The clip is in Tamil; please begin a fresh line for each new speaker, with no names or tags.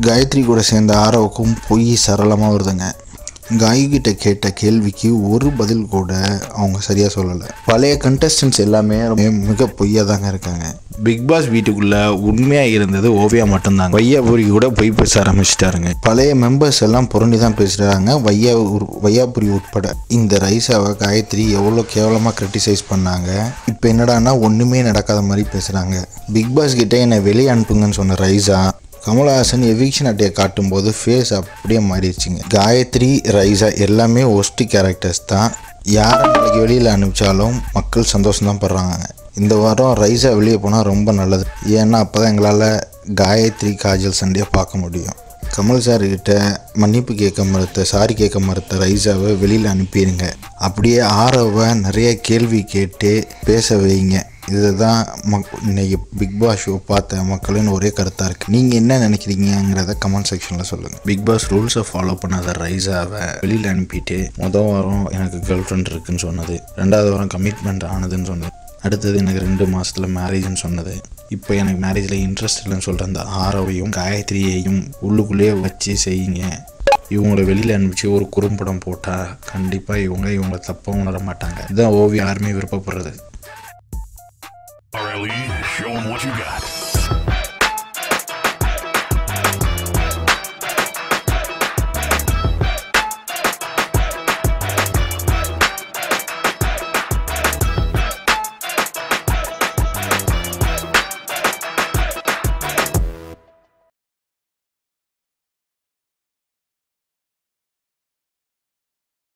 காயத்ரி கூட சேர்ந்த ஆரவுக்கும் பொய் சரளமாக வருதுங்க காய்கிட்ட கேட்ட கேள்விக்கு ஒரு பதில் கூட அவங்க சரியாக சொல்லலை பழைய கண்டஸ்டன்ஸ் எல்லாமே மிக பொய்யா தாங்க இருக்காங்க பிக் பாஸ் வீட்டுக்குள்ள உண்மையாக இருந்தது ஓவியா மட்டும்தாங்க வையாபுரி கூட பொய் பேச ஆரம்பிச்சிட்டாருங்க பழைய மெம்பர்ஸ் எல்லாம் புரண்டி தான் பேசுகிறாங்க வையா உர்- வையாபுரி உட்பட இந்த ரைஸாவை காயத்ரி எவ்வளோ கேவலமாக கிரிட்டிசைஸ் பண்ணாங்க இப்போ என்னடான்னா ஒன்றுமே நடக்காத மாதிரி பேசுகிறாங்க பிக் பாஸ் கிட்ட என்னை வெளியே அனுப்புங்கன்னு சொன்ன ரைஸா கமலஹாசன் எவிக்ஷன் அட்டையை காட்டும்போது ஃபேஸ் அப்படியே மாறிடுச்சுங்க காயத்ரி ரைஸா எல்லாமே ஒஸ்ட் கேரக்டர்ஸ் தான் யாரை நாளைக்கு வெளியில் அனுப்பிச்சாலும் மக்கள் சந்தோஷம் தான் படுறாங்க இந்த வாரம் ரைஸா வெளியே போனால் ரொம்ப நல்லது ஏன்னா அப்போ தான் எங்களால் காயத்ரி காஜல் சண்டையை பார்க்க முடியும் கமல் சார் கிட்ட மன்னிப்பு கேட்க மறுத்த சாரி கேட்க மறுத்த ரைஸாவை வெளியில் அனுப்பிடுங்க அப்படியே ஆரவை நிறைய கேள்வி கேட்டு பேச வைங்க இதுதான் மக் இன்னைக்கு பிக் பாஸ் ஷோ பார்த்த மக்களின் ஒரே கருத்தாக இருக்குது நீங்கள் என்ன நினைக்கிறீங்கிறத கமெண்ட் செக்ஷனில் சொல்லுங்கள் பிக் பாஸ் ரூல்ஸை ஃபாலோ பண்ணாத ரைஸாவை வெளியில் அனுப்பிட்டு மொதல் வாரம் எனக்கு கேர்ள் ஃப்ரெண்ட் இருக்குன்னு சொன்னது ரெண்டாவது வாரம் கமிட்மெண்ட் ஆனதுன்னு சொன்னது அடுத்தது எனக்கு ரெண்டு மாதத்தில் மேரேஜ்னு சொன்னது இப்போ எனக்கு மேரேஜில் இன்ட்ரெஸ்ட் இல்லைன்னு சொல்கிற அந்த ஆரவையும் காயத்ரியையும் உள்ளுக்குள்ளேயே வச்சு செய்யுங்க இவங்களை வெளியில் அனுப்பிச்சு ஒரு குறும்படம் போட்டால் கண்டிப்பாக இவங்க இவங்களை தப்பாக உணர மாட்டாங்க இதுதான் ஓவியம் யாருமே விருப்பப்படுறது
RLE, show 'em what you got.